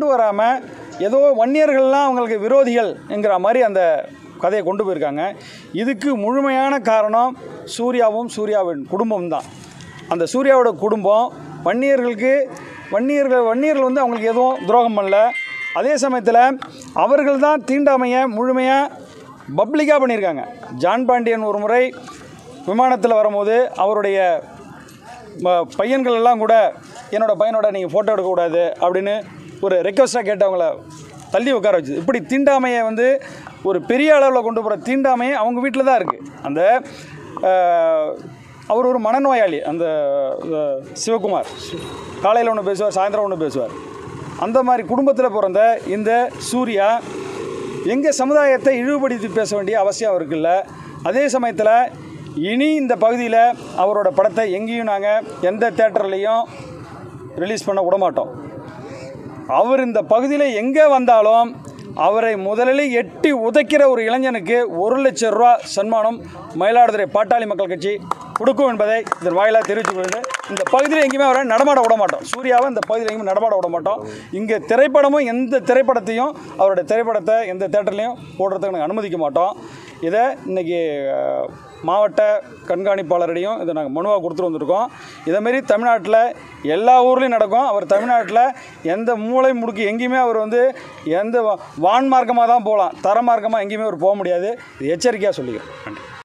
வராமல் ஏதோ வன்னியர்கள்லாம் அவங்களுக்கு விரோதிகள் என்கிற மாதிரி அந்த கதையை கொண்டு போயிருக்காங்க இதுக்கு முழுமையான காரணம் சூர்யாவும் சூர்யாவின் குடும்பம் தான் அந்த சூர்யாவோட குடும்பம் வன்னியர்களுக்கு வன்னியர்கள் வன்னியர்கள் வந்து அவங்களுக்கு எதுவும் துரோகம் பண்ணல அதே சமயத்தில் அவர்கள் தான் தீண்டாமையை முழுமையாக பப்ளிக்காக பண்ணியிருக்காங்க ஜான் பாண்டியன் ஒரு முறை விமானத்தில் வரும்போது அவருடைய ம- பையன்கள் எல்லாம் கூட என்னோட பையனோட நீங்கள் ஃபோட்டோ எடுக்கக்கூடாது அப்படின்னு ஒரு ரெக்வஸ்ட்டாக கேட்டவங்கள தள்ளி உட்கார வச்சு இப்படி தீண்டாமையை வந்து ஒரு பெரிய அளவில் கொண்டு போகிற தீண்டாமையை அவங்க வீட்டில் தான் இருக்குது அந்த அஹ், அவர் ஒரு மனநோயாளி அந்த அஹ், சிவகுமார் காலையில் ஒன்று பேசுவார் சாயந்தரம் ஒன்று பேசுவார் அந்த மாதிரி குடும்பத்தில் பிறந்த இந்த சூர்யா எங்கள் சமுதாயத்தை இழிவுபடுத்தி பேச வேண்டிய அவசியம் அவருக்கு இல்லை அதே சமயத்தில் இனி இந்த பகுதியில் அவரோட படத்தை எங்கேயும் நாங்கள் எந்த தேட்டர்லேயும் ரிலீஸ் பண்ண விட மாட்டோம் அவர் இந்த பகுதியில் எங்கே வந்தாலும் அவரை முதலில் எட்டி உதைக்கிற ஒரு இளைஞனுக்கு ஒரு லட்சம் ரூபா சன்மானம் மயிலாடுதுறை பாட்டாளி மக்கள் கட்சி கொடுக்கும் என்பதை இதன் வாயிலாக தெரிவித்துக் கொள்கிறேன் இந்த பகுதியில் எங்கேயுமே அவரை நடமாட விட மாட்டோம் சூர்யாவை இந்த பகுதியில் எங்கேயுமே நடமாட விட மாட்டோம் இங்கே திரைப்படமும் எந்த திரைப்படத்தையும் அவருடைய திரைப்படத்தை எந்த தேட்டர்லையும் போடுறதுக்கு நாங்கள் அனுமதிக்க மாட்டோம் இதை இன்றைக்கி மாவட்ட கண்காணிப்பாளரிடையும் இதை நாங்கள் மனுவாக கொடுத்துட்டு வந்திருக்கோம் இதேமாரி தமிழ்நாட்டில் எல்லா ஊர்லேயும் நடக்கும் அவர் தமிழ்நாட்டில் எந்த மூளை முடுக்கு எங்கேயுமே அவர் வந்து எந்த வா- வான் மார்க்கமாக தான் போகலாம் தர மார்க்கமாக எங்கேயுமே அவர் போக முடியாது இது எச்சரிக்கையாக சொல்லிக்கிறோம் நன்றி